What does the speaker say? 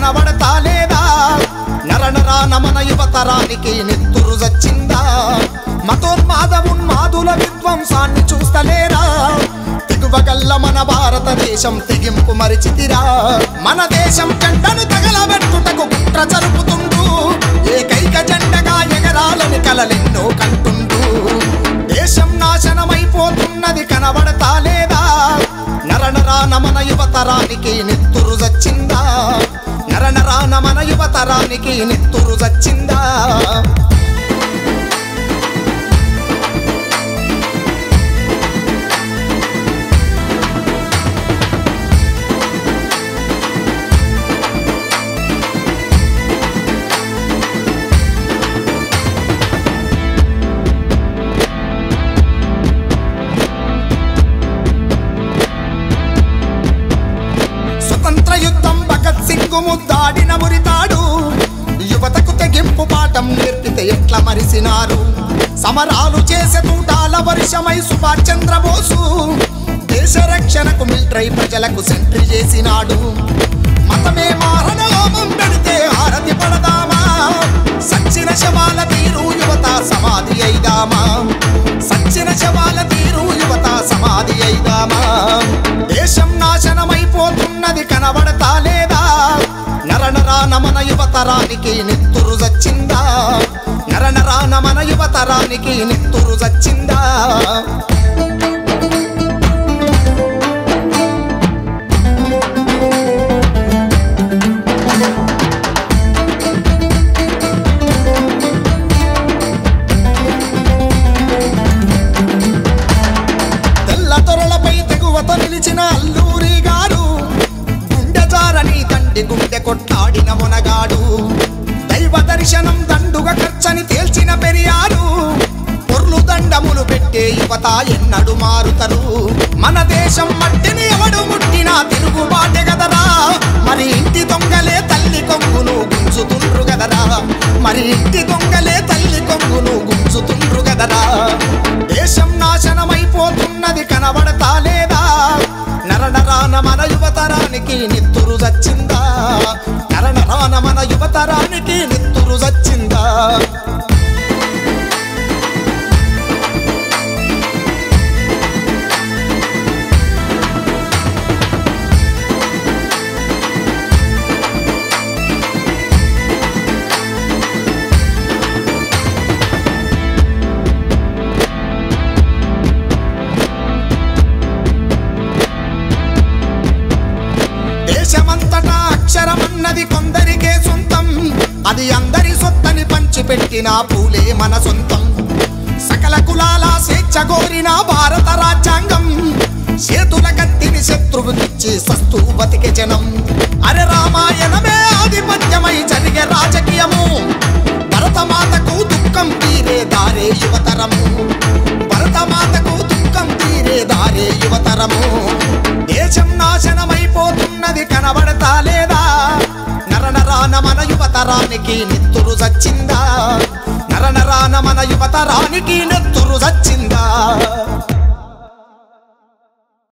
కనబడతా లేదా నరనరాన మన యువతరానికి నెత్తురు జచ్చిందా మతోన్మాదమున్మాదుల విధ్వంసాన్ని చూస్తలేరా తెగువగల్ల మన భారతదేశం తెగింపు మరిచితిరా మన దేశం జెండను తగలబెట్టుటకు కుట్ర జరుపుతుండు ఏకైక జెండగా ఎగరాలని కలలెన్నో కంటుండు దేశం నాశనమైపోతున్నది కనబడతా లేదా నరనరాన మన యువతరానికి నెత్తురు జచ్చిందా నరనరాన మన యువతరానికి నెత్తురు జచ్చిందా స్వతంత్ర యుద్ధం భగత్ సింగ్ ముద్దాడిన మురితాడు యువతకు తెగింపు పాఠం నేర్పితే ఎట్లా మరిసినారు సమరాలు చేసే తూటాల వర్షమై సుభాష్ చంద్రబోసు దేశ రక్షణకు మిలిటరీ ప్రజలకు సెంట్రీ చేసినాడు మతమే మారణ హోమం పెడితే హారతి పడదామా సచ్చిన శవాల తీరు యువత సమాధి అయిదామా సచ్చిన శవాల తీరు యువత సమాధి అయిదామా దేశం నాశనమైపోతున్నది కనబడతా లేదా నరనరాన మన యువతరానికి నెత్తురు జచ్చిందా నరనరాన మన యువతరానికి నెత్తురు జచ్చిందా తెల్ల తొరలపై తెగువత నిలిచిన అల్లూరి గారు గుండె జారని తండ్రి గుండె కొట్టాడిన మునగాడు దైవ దర్శనం దండుగా ఖర్చని తేల్చిన పెరియారు పొర్లు దండములు పెట్టే యువత ఎన్నడు మారుతరు మన దేశం మట్టిని ఎవడు ముట్టినా తిరుగుబాటే గదరా మరి ఇంటి దొంగలే తల్లి కొంగును గుంజుతుండ్రు గదరా మరి ఇంటి దొంగలే తల్లి కొంగును గుంజుతుండ్రు గదరా దేశం నాశనమైపోతున్నది కనబడతా లేదా నరనరాన మన యువతరానికి నిత్తురు జచ్చిందా నరనరాన మన యువతరానికి నిత్తురు జచ్చిందా దేశమంతటా అక్షరమన్నది కొందరికే సొంతం అది అందరి సొత్తని పంచిపెట్టిన పూలే మన సొంతం సకల కులాల స్వేచ్ఛ కోరిన భారత రాజ్యాంగం చేతుల కత్తిని శత్రువుకిచ్చి సస్తూ బతికే జనం అరే రామాయణమే ఆధిపత్యమై జరిగే రాజకీయము భరతమాతకు దుఃఖం తీరే దారే యువతరము భరతమాతకు దుఃఖం తీరే దారే యువతరము దేశం నాశనమైపోతున్నది కనబడతా లేదా నరనరాన మన యువతరానికి నెత్తురు చచ్చిందా నరనరాన మన యువతరానికి నెత్తురు చచ్చిందా